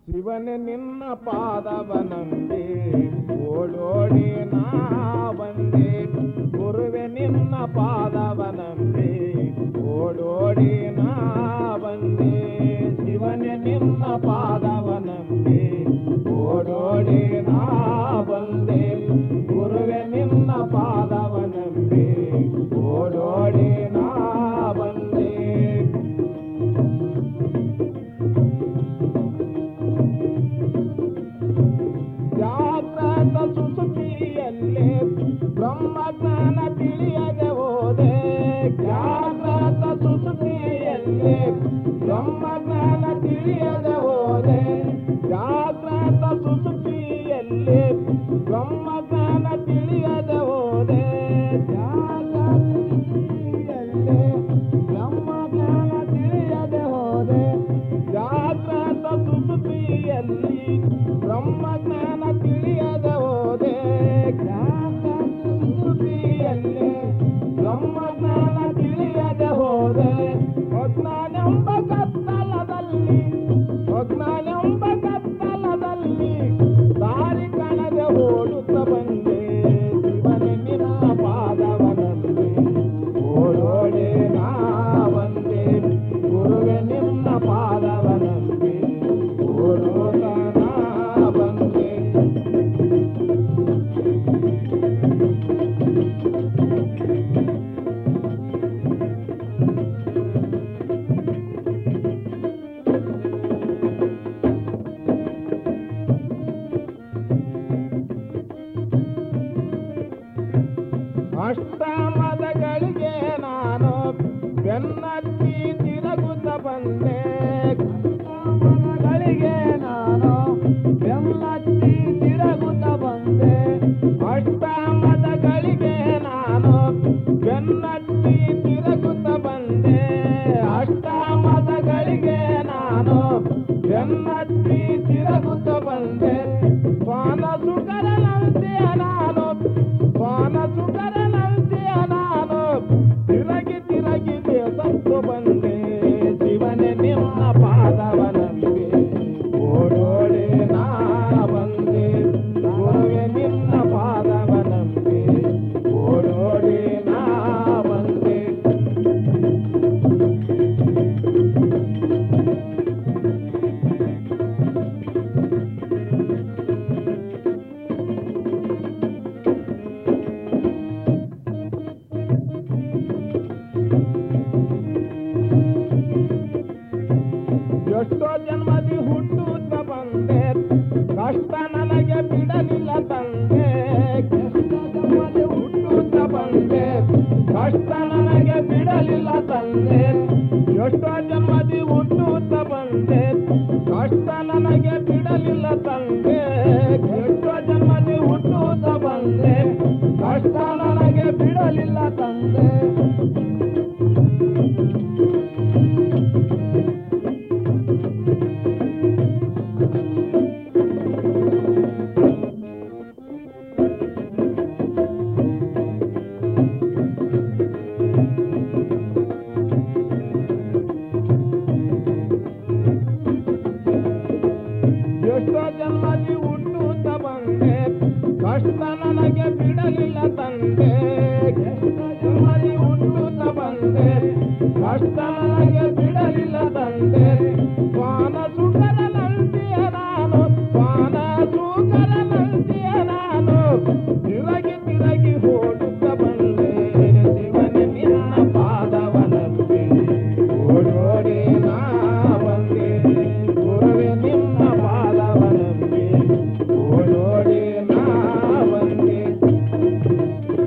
ಶಿವನೇ ನಿನ್ನ ಪಾದವ ನಂಬಿ ಓಡೋಡಿ ನಾ ಬಂದೆ ಗುರುವೆ ನಿನ್ನ ಪಾದವ ನಂಬಿ ಓಡೋಡಿ ನಾ ಬಂದೆ ಶಿವನೇ ನಿನ್ನ ಪಾದವ ನಂಬಿ ಓಡೋಡಿ ನಾ ಬಂದೆ ಗುರುವೆ ನಿನ್ನ ಪಾದವ ನಂಬಿ ಓಡೋಡಿ ನಾ ಬಂದೆ ಜಾಗ್ರತ ಸುಸುಕಿಯಲ್ಲಿ ಬ್ರಹ್ಮಜ್ಞಾನ ತಿಳಿಯದೆ ಹೋದೆ ಜಾಗ್ರತ ಸುಸುಕಿಯಲ್ಲಿ ಬ್ರಹ್ಮಜ್ಞಾನ ತಿಳಿಯದೆ ಹೋದೆ ಜಾಗ್ರತ ಸುಸುಕಿಯಲ್ಲಿ ಬ್ರಹ್ಮಜ್ಞಾನ ತಿಳಿಯದೆ ಹೋದೆ ಜಾಗ್ರತ ಸುಸುಕಿಯಲ್ಲಿ ಬ್ರಹ್ಮಜ್ಞಾನ ತಿಳಿಯದೆ ಹೋದೆ ಜಾಗ್ರತ ಸುಸುಕಿಯಲ್ಲಿ ಬ್ರಹ್ಮಜ್ಞಾನ ತಿಳಿಯದೆ ಹೋದೆ ಜಾಗ್ರತ ಸುಸುಕಿಯಲ್ಲಿ ಬ್ರಹ್ಮಜ್ಞಾನ ತಿಳಿಯದೆ ಹೋದೆ ಅಜ್ಞಾನೆಂಬ ಕತ್ತಲದಲ್ಲಿ ಅಜ್ಞಾನೆಂಬ ಕತ್ತಲದಲ್ಲಿ ದಾರಿ ಕಾಣದೆ ಓಡುತ್ತ ಬಂದೆ ಶಿವನೇ ನಿನ್ನ ಪಾದವನಲ್ಲಿ ಓಡೋಡೆ ನಾ ಬಂದೆ ಗುರುವೆ ನಿನ್ನ ಪಾದವನಲ್ಲಿ ಓಡೋದ ನಾ ಬಂದೆ ಅಷ್ಟಮದಗಳಿಗೆ ನಾನು ಬೆನ್ನತ್ತಿ ತಿರುಗುತ್ತ ಬಂದೆ ಅಷ್ಟಮದಗಳಿಗೆ ನಾನು ಬೆನ್ನತ್ತಿ ತಿರುಗುತ್ತ ಬಂದೆ ಅಷ್ಟಮದಗಳಿಗೆ ನಾನು ಬೆನ್ನತ್ತಿ ತಿರುಗುತ್ತ ಬಂದೆ ಅಷ್ಟಮದಗಳಿಗೆ ನಾನು ಬೆನ್ನತ್ತಿ ತಿರುಗುತ್ತ ಬಂದೆ ಪಾನ ಸುಕರನಂತೆಯ ನಾನು ಪಾನ ಸುಕರನಂತೆಯ ನಾನು ತಿರಗಿ ತಿರಗಿ ಬೇಸತ್ತು ಬಂದೆ ಶಿವನೇ ನಿಮ್ಮ ಪಾದವನಂತೆ ಓಡೋಡೆ ನಾ ಬಂದೆ ಗುರುವೆ ನಿನ್ನ ಪಾದವನಂತೆ ಓಡೋಡೆ ನಾ ಬಂದೆ ಎಷ್ಟೋ ಜನ್ಮದಿ ಹುಟ್ಟುತ್ತ ಬಂದೆ ಕಷ್ಟ ನನಗೆ ಬಿಡಲಿಲ್ಲ ತಂದೆ ಎಷ್ಟೋ ಜನ್ಮದಿ ಹುಟ್ಟುತ್ತ ಬಂದೆ ಕಷ್ಟ ನನಗೆ ಬಿಡಲಿಲ್ಲ ತಂದೆ ಎಷ್ಟೋ ಜನ್ಮದಿ ಹುಟ್ಟುತ್ತ ಬಂದೆ ಕಷ್ಟ ನನಗೆ ಬಿಡಲಿಲ್ಲ ತಂದೆ ಎಷ್ಟೋ ಜನ್ಮದಿ ಹುಟ್ಟುತ್ತ ಬಂದೆ ಕಷ್ಟ ನನಗೆ ಬಿಡಲಿಲ್ಲ ತಂದೆ ಎಷ್ಟೋ ಜನ್ಮದಿ ಹುಟ್ಟುತ್ತ ಬಂದೆ ಕಷ್ಟ ನನಗೆ ಬಿಡಲಿಲ್ಲ ತಂದೆ ಎಷ್ಟೋ ಜನ್ಮದಿ ಹುಟ್ಟುತ್ತ ಬಂದೆ ಕಷ್ಟ ನನಗೆ ಬಿಡಲಿಲ್ಲ ತಂದೆ ಪಾನ ಸುಖರ ನಂದಿಯ ನಾನು ಪಾನ ಸುಖರ ನಂದಿಯ ನಾನು ತಿರಗಿ ತಿರಗಿ ಓಡುತ್ತ ಬಂದೆ ಶಿವನೇ ನಿನ್ನ ಪಾದವನಂತೆ ಓಡೋಡಿ ನಾ ಬಂದೆ ಗುರುವೆ ನಿಮ್ಮ ಪಾದವನಂತೆ ಓಡೋಡಿ ನಾ ಬಂದೆ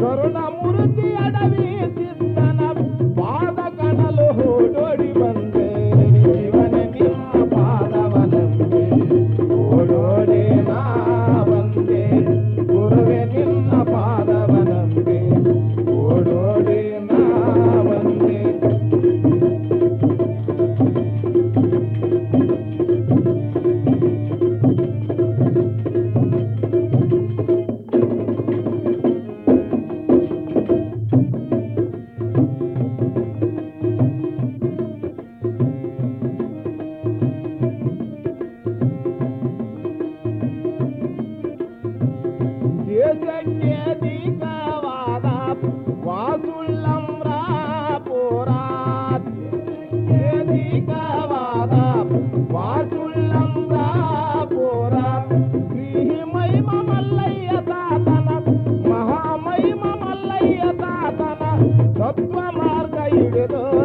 ಕರುಣಮೂರ್ತಿ ಅಡವಿ ಸಿದ್ದನ ಪಾದ ಕಣಲು ಓಡೋಡಿ ಬಂದೆ ಶಿವನ ನಿಮ್ಮ ಪಾದವನಂಬೆ ಓಡೋಡಿ ನಾ ಬಂದೆ ಗುರುವೆ ನಿನ್ನ ಪಾದವನಂಬೆ ಓಡೋಡಿ ನಾ ಬಂದೆ ದೇಶಕ್ಕೆ ದೀಕವಾದ ವಾಸುಳ್ಳಂಬ್ರ ಪುರ ದೇಶಕ್ಕೆ ದೀಕವಾದ ವಾಸುಳ್ಳಂಬ್ರ ಪುರ ಶ್ರೀ ಮೈಮ ಮಲ್ಲಯ್ಯ ತಾತನ ಮಹಾಮೈಮ ಮಲ್ಲಯ್ಯ ತಾತನ ತತ್ವ ಮಾರ್ಗ ಹಿಡಿದು